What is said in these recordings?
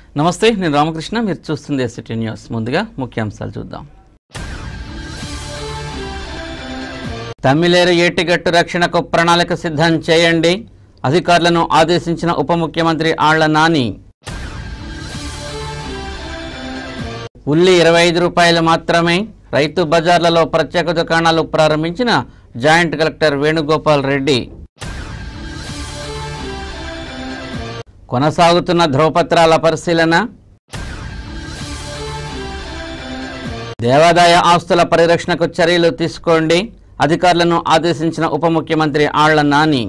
నమస్తే నేను రామకృష్ణ మీరు చూస్తుంది సిటీ న్యూస్ ముందుగా ముఖ్యాంశాలు చూద్దాం తమ్మిలేరు ఏటిగట్టు రక్షణకు ప్రణాళిక సిద్ధం చేయండి అధికారులను ఆదేశించిన ఉప ముఖ్యమంత్రి ఆళ్ల నాని ఉల్లి ఇరవై ఐదు రూపాయలు మాత్రమే రైతు బజార్లలో ప్రత్యేక దుకాణాలు ప్రారంభించిన జాయింట్ కలెక్టర్ వేణుగోపాల్ రెడ్డి కొనసాగుతున్న ధ్రువపత్రాల పరిశీలన దేవాదాయ ఆస్తుల పరిరక్షణకు చర్యలు తీసుకోండి అధికారులను ఆదేశించిన ఉప ముఖ్యమంత్రి ఆళ్ల నాని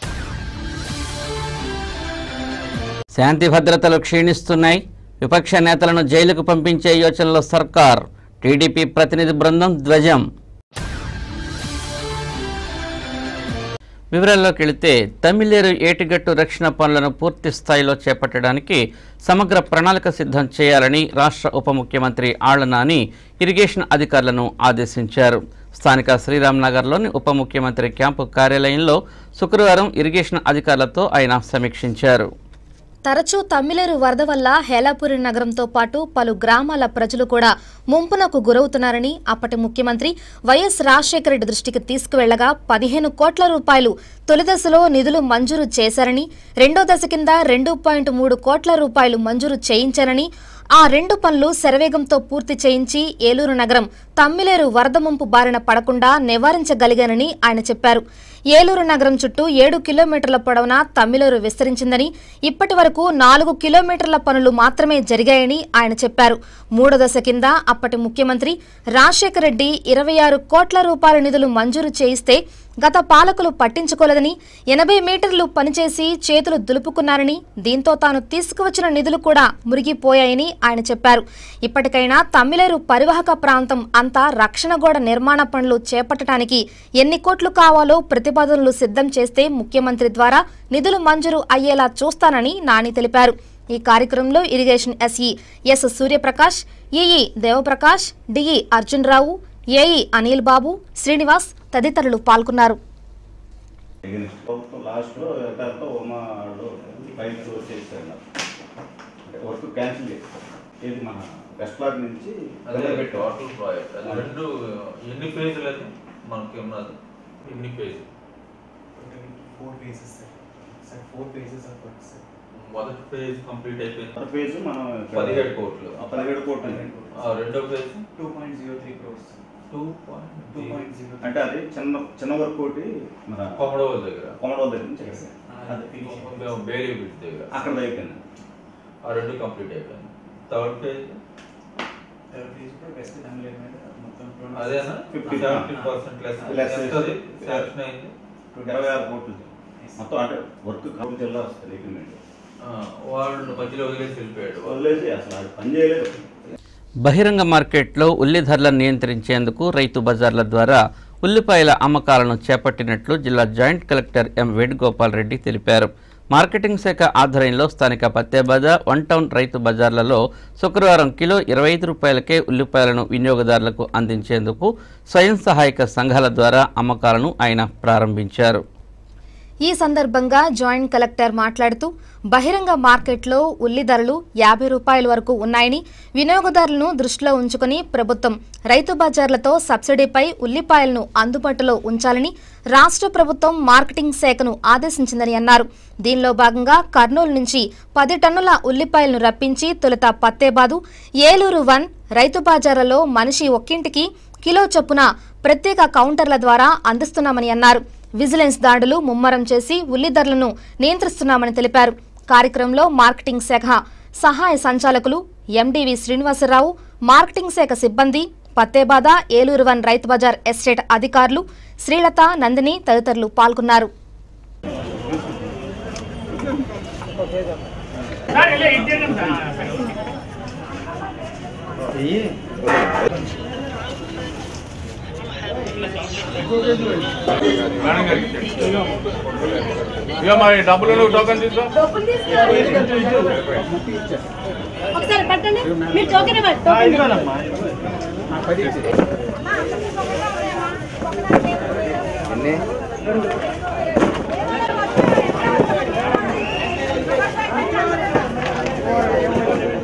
శాంతి భద్రతలు క్షీణిస్తున్నాయి విపక్ష నేతలను జైలుకు పంపించే యోచనలో సర్కార్ టీడీపీ ప్రతినిధి బృందం ధ్వజం వివరాల్లోకి వెళితే తమిళేరు ఏటిగట్టు రక్షణ పనులను పూర్తి స్థాయిలో చేపట్టడానికి సమగ్ర ప్రణాళిక సిద్ధం చేయాలని రాష్ట్ర ఉప ముఖ్యమంత్రి ఆళ్ల నాని ఇరిగేషన్ అధికారులను ఆదేశించారు స్థానిక శ్రీరామ్ నగర్లోని ఉప ముఖ్యమంత్రి క్యాంపు కార్యాలయంలో శుక్రవారం ఇరిగేషన్ అధికారులతో ఆయన సమీక్షించారు తరచూ తమ్మిలేరు వరద వల్ల హేలాపురి నగరంతో పాటు పలు గ్రామాల ప్రజలు కూడా ముంపునకు గురవుతున్నారని అప్పటి ముఖ్యమంత్రి వైఎస్ రాజశేఖర రెడ్డి దృష్టికి తీసుకువెళ్లగా పదిహేను కోట్ల రూపాయలు తొలి దశలో నిధులు మంజూరు చేశారని రెండో దశ కింద రెండు పాయింట్ మూడు కోట్ల రూపాయలు మంజూరు చేయించారని ఆ రెండు పనులు శరవేగంతో పూర్తి చేయించి ఏలూరు నగరం తమ్మిలేరు వరద ముంపు బారిన పడకుండా నివారించగలిగానని ఆయన చెప్పారు ఏలూరు నగరం చుట్టూ ఏడు కిలోమీటర్ల పొడవున తమ్మిలేరు విస్తరించిందని ఇప్పటి వరకు నాలుగు కిలోమీటర్ల పనులు మాత్రమే జరిగాయని ఆయన చెప్పారు మూడో దశ కింద అప్పటి ముఖ్యమంత్రి రాజశేఖర రెడ్డి ఇరవై ఆరు కోట్ల రూపాయల నిధులు మంజూరు చేయిస్తే గత పాలకులు పట్టించుకోలేదని ఎనభై మీటర్లు పనిచేసి చేతులు దులుపుకున్నారని దీంతో తాను తీసుకువచ్చిన నిధులు కూడా మురిగిపోయాయని ఆయన చెప్పారు ఇప్పటికైనా తమ్మిలేరు పరివాహక ప్రాంతం అంతా రక్షణ గోడ నిర్మాణ పనులు చేపట్టడానికి ఎన్ని కోట్లు కావాలో ప్రతిపాదనలు సిద్ధం చేస్తే ముఖ్యమంత్రి ద్వారా నిధులు మంజూరు అయ్యేలా చూస్తానని నాని తెలిపారు ఈ కార్యక్రమంలో irrigation S E S Suryaprakash E E Devaprakash D E Arjun Rao A E Anil Babu Srinivas తదితరులు పాల్గొన్నారు ప్రభుత్వం లాస్ట్లో యథార్థ ఉమాడు రైతు చేశాడు అంటే వర్క్ క్యాన్సిల్ చేస్తారు ఇది మన వెస్ట్ బ్లాక్ నుంచి అదే వదిలిపెట్టాం. టోటల్ ప్రాజెక్ట్ అది రెండు ఎన్ని పేజీలు అది మనకి ఉన్నది ఎన్ని phase four phases, sir. Sir, four phases of work, sir. మొదటి పేజ్ కంప్లీట్ అయిపోయింది మొదటి ఫేజ్ మనం ఇక్కడ- పదిహేడు కోట్లు. ఆ, పదిహేడు కోట్లు ఆ రెండో phase Two point zero three crores. Two point Two point zero. అంటే అది చిన్న చిన్న వర్క్ ఒకటి మన కొమడవల్ దగ్గర కొమడవల్ దగ్గర నుంచి చేశారు. అది finishing. బేలీ బిట్ దగ్గర అక్కడ అయిపోయింది ఆ రెండు కంప్లీట్ అయిపోయింది థర్డ్ పేజ్ Third phase కూడా west Tamil మీద మొత్తం twenty- అదేనా 50. Seventy percent less Less. ఎంత అది శాంక్షన్ అయింది ఇరవై ఆరు కోట్లు మొత్తం అంటే వర్క్ కౌంట్ జిల్లా వస్తుంది అగ్రిమెంట్ ఆ, వాళ్ళు మధ్యలో వదిలేసి వెళ్ళిపోయాడు వదిలేసి అసలు అది పని చేయలేదు బహిరంగ మార్కెట్లో ఉల్లి ధరలను నియంత్రించేందుకు రైతు బజార్ల ద్వారా ఉల్లిపాయల అమ్మకాలను చేపట్టినట్లు జిల్లా joint collector M Venugopal Reddy తెలిపారు మార్కెటింగ్ శాఖ ఆధ్వర్యంలో స్థానిక పత్తేబజ వన్ టౌన్ రైతు బజార్లలో శుక్రవారం కిలో ఇరవై ఐదు రూపాయలకే ఉల్లిపాయలను వినియోగదారులకు అందించేందుకు స్వయం సహాయక సంఘాల ద్వారా అమ్మకాలను ఆయన ప్రారంభించారు ఈ సందర్భంగా జాయింట్ కలెక్టర్ మాట్లాడుతూ బహిరంగ మార్కెట్లో ఉల్లి ధరలు యాభై రూపాయల వరకు ఉన్నాయని వినియోగదారులను దృష్టిలో ఉంచుకుని ప్రభుత్వం రైతు బజార్లతో సబ్సిడీపై ఉల్లిపాయలను అందుబాటులో ఉంచాలని రాష్ట్ర ప్రభుత్వం మార్కెటింగ్ శాఖను ఆదేశించిందని అన్నారు దీనిలో భాగంగా కర్నూలు నుంచి పది టన్నుల ఉల్లిపాయలను రప్పించి తొలుత పత్తేబాదు ఏలూరు వన్ రైతు బజార్లలో మనిషి ఒక్కింటికి కిలో చొప్పున ప్రత్యేక కౌంటర్ల ద్వారా అందిస్తున్నామని అన్నారు విజిలెన్స్ దాడులు ముమ్మరం చేసి ఉల్లి ధరలను నియంత్రిస్తున్నామని తెలిపారు కార్యక్రమంలో మార్కెటింగ్ శాఖ సహాయ సంచాలకులు ఎండివి శ్రీనివాసరావు మార్కెటింగ్ శాఖ సిబ్బంది పత్తేబాద ఏలూరు వన్ రైతు బజార్ ఎస్టేట్ అధికారులు శ్రీలత నందిని తదితరులు పాల్గొన్నారు ఇక మరి డబ్బులు టోకన్ తీసుకో ఒకసారి పట్టండి మీరు టోకెన్ ఇవ్వండి టోకెన్ ఎన్ని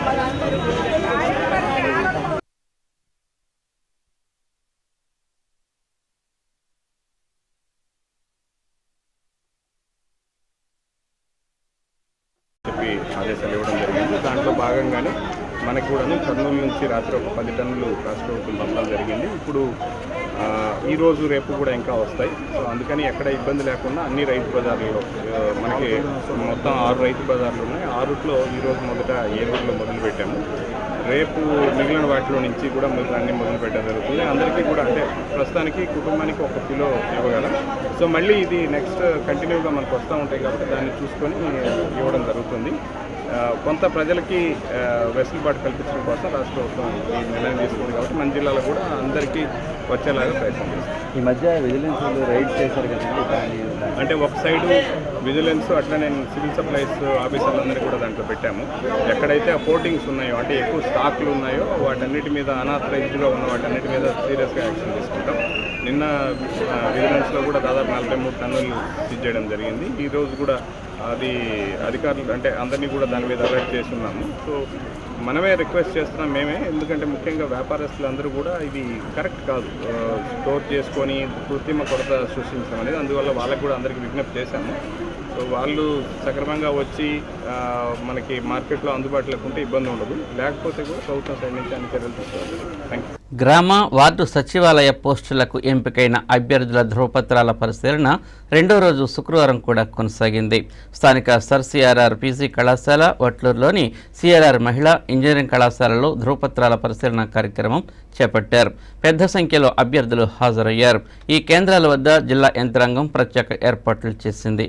చెప్పి ఆదేశాలు ఇవ్వడం జరిగింది దాంట్లో భాగంగానే మనకి కూడాను కర్నూలు నుంచి రాత్రి ఒక పది టన్నులు రాష్ట్ర ప్రభుత్వం పంపడం జరిగింది ఇప్పుడు ఆ, ఈ రోజు రేపు కూడా ఇంకా వస్తాయి సో అందుకని ఎక్కడ ఇబ్బంది లేకుండా అన్ని రైతు బజార్లలో ఆ, మనకి మొత్తం ఆరు రైతు బజార్లు ఉన్నాయి ఆరుట్లో ఈ రోజు మొదట ఏలూరులో మొదలు పెట్టాము రేపు మిగిలిన వాటిలో నుంచి కూడా మిగతా అన్ని మొదలు పెట్టడం జరుగుతుంది అందరికీ కూడా అంటే ప్రస్తుతానికి కుటుంబానికి ఒక కిలో ఇవ్వగలం సో మళ్ళీ ఇది నెక్స్ట్ కంటిన్యూగా మనకు వస్తూ ఉంటాయి కాబట్టి దాన్ని చూసుకొని ఇవ్వడం జరుగుతుంది ఆ, కొంత ప్రజలకి ఆ, వెసులుబాటు కల్పించడం కోసం రాష్ట్ర ప్రభుత్వం ఈ నిర్ణయం తీసుకుంది కాబట్టి మన జిల్లాలో కూడా అందరికీ వచ్చేలాగా ప్రయత్నం చేస్తాం ఈ మధ్య విజిలెన్స్ వాళ్ళు రైడ్ చేశారు కదండి దాని అంటే ఒక సైడు విజిలెన్స్ అట్లనే సివిల్ సప్లైస్ ఆఫీసర్లందరూ కూడా దాంట్లో పెట్టాము ఎక్కడైతే ఆ పోర్టింగ్స్ ఉన్నాయో అంటే ఎక్కువ స్టాక్లు ఉన్నాయో వాటన్నిటి మీద అనాథరైజ్డ్గా ఉన్న వాటన్నిటి మీద సీరియస్గా యాక్షన్ తీసుకుంటాం నిన్న ఆ, విజిలెన్స్లో కూడా దాదాపు నలభై మూడు టన్నులు సీజ్ చేయడం జరిగింది ఈ రోజు కూడా అది అధికారులు అంటే అందరినీ కూడా దాని మీద అలర్ట్ చేసి ఉన్నాము సో మనమే రిక్వెస్ట్ చేస్తున్నాం మేమే ఎందుకంటే ముఖ్యంగా వ్యాపారస్తులు అందరూ కూడా ఇది కరెక్ట్ కాదు ఆ, స్టోర్ చేసుకొని కృత్రిమ కొరత సృష్టించడం అనేది అందువల్ల వాళ్ళకి కూడా అందరికీ విజ్ఞప్తి చేశాము సో వాళ్ళు సక్రమంగా వచ్చి ఆ, మనకి మార్కెట్లో అందుబాటులోకి ఉంటే ఇబ్బంది ఉండదు లేకపోతే కూడా ప్రభుత్వం సైడ్ నుంచి అన్ని చర్యలు తీసుకోవాలి థ్యాంక్ యూ గ్రామ వార్డు సచివాలయ పోస్టులకు ఎంపికైన అభ్యర్థుల ధ్రువపత్రాల పరిశీలన రెండో రోజు శుక్రవారం కూడా కొనసాగింది స్థానిక సర్ సిఆర్ఆర్ పీజీ కళాశాల వట్లూరులోని సిఆర్ఆర్ మహిళా ఇంజనీరింగ్ కళాశాలలో ధ్రువపత్రాల పరిశీలన కార్యక్రమం చేపట్టారు పెద్ద సంఖ్యలో అభ్యర్థులు హాజరయ్యారు ఈ కేంద్రాల వద్ద జిల్లా యంత్రాంగం ప్రత్యేక ఏర్పాట్లు చేసింది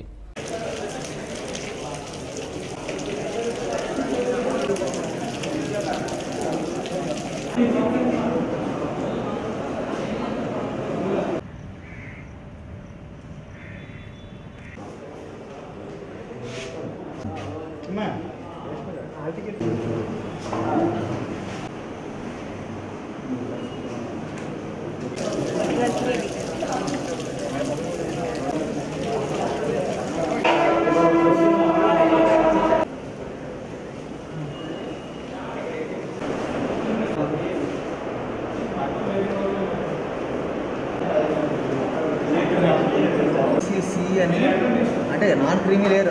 సి అని అంటే నాన్ క్రీమీ లేరు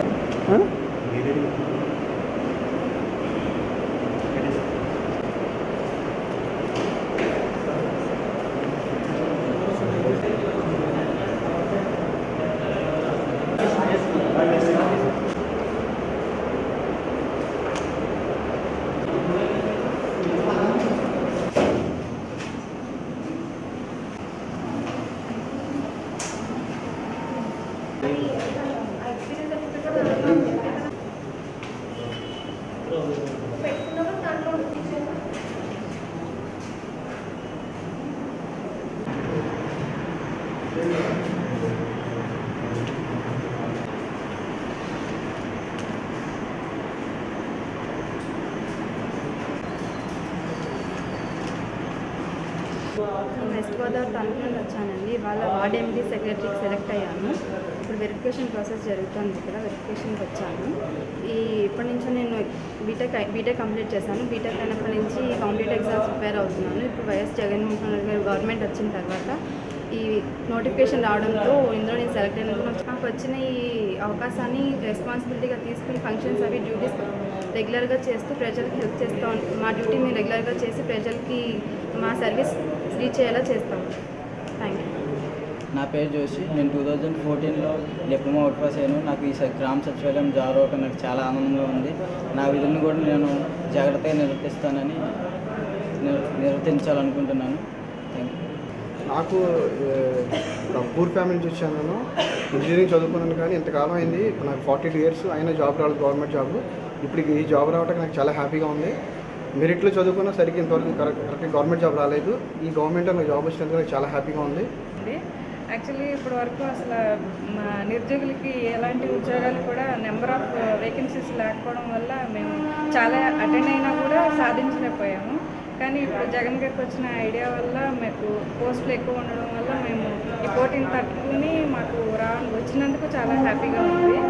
నేను వెస్ట్ గోదావరి తణుకు నుండి వచ్చానండి ఇవాళ వార్డ్ ఎండి సెక్రటరీకి సెలెక్ట్ అయ్యాను ఇప్పుడు వెరిఫికేషన్ ప్రాసెస్ జరుగుతుంది ఇక్కడ వెరిఫికేషన్కి వచ్చాను ఈ ఇప్పటి నుంచి నేను బీటెక్ అయి- బీటెక్ కంప్లీట్ చేశాను బీటెక్ అయినప్పటి నుంచి కాంపిటేటివ్ ఎగ్జామ్స్ ప్రిపేర్ అవుతున్నాను ఇప్పుడు వైఎస్ జగన్మోహన్ రెడ్డి గారు గవర్నమెంట్ వచ్చిన తర్వాత ఈ నోటిఫికేషన్ రావడంతో ఇందులో నేను సెలెక్ట్ అయినందుకు నాకు- నాకు వచ్చిన ఈ అవకాశాన్ని రెస్పాన్సిబిలిటీగా తీసుకుని ఫంక్షన్స్ అవి డ్యూటీస్ రెగ్యులర్గా చేస్తూ ప్రజలకు హెల్ప్ చేస్తూ ఉం- మా డ్యూటీ మేము రెగ్యులర్గా చేసి ప్రజలకి మా సర్వీస్ రీచ్ అయ్యేలా చేస్తాం థ్యాంక్ యూ నా పేరు జోషి నేను టూ థౌజండ్ ఫోర్టీన్లో డిప్లొమా అవుట్ పాస్ అయ్యాను నాకు ఈ స- గ్రామ సచివాలయం జాబ్ రావటం నాకు చాలా ఆనందంగా ఉంది నా విధులను కూడా నేను జాగ్రత్తగా నిర్వర్తిస్తానని నిర్- నిర్వర్తించాలనుకుంటున్నాను థ్యాంక్ యూ నాకు ఆ, పూర్ ఫ్యామిలీ నుంచి వచ్చాను నేను ఇంజనీరింగ్ చదువుకున్నాను కానీ ఇంతకాలం అయింది ఇప్పుడు నాకు ఫార్టీ టూ ఇయర్స్ అయినా జాబ్ రాలేదు గవర్నమెంట్ జాబ్ ఇప్పుడు ఈ జాబ్ రావడానికి నాకు చాలా హ్యాపీగా ఉంది మెరిట్లో చదువుకున్నా సరిగ్గా ఇంతవరకు కరెక్ట్ కరెక్ట్గా గవర్నమెంట్ జాబ్ రాలేదు ఈ గవర్నమెంట్ నాకు జాబ్ వచ్చినందుకు నాకు చాలా హ్యాపీగా ఉంది ఉంది యాక్చువల్లీ ఇప్పటి వరకు అసలు మా నిరుద్యోగులకి ఎలాంటి ఉద్యోగాలు కూడా నెంబర్ ఆఫ్ వేకెన్సీస్ లేకపోవడం వల్ల మేము చాలా అటెండ్ అయినా కూడా సాధించలేకపోయాము కానీ ఇప్పుడు జగన్ గారికి వచ్చిన ఐడియా వల్ల మాకు పోస్టులు ఎక్కువ ఉండడం వల్ల మేము ఈ పోటీని తట్టుకుని మాకు రా వచ్చినందుకు చాలా హ్యాపీగా ఉంది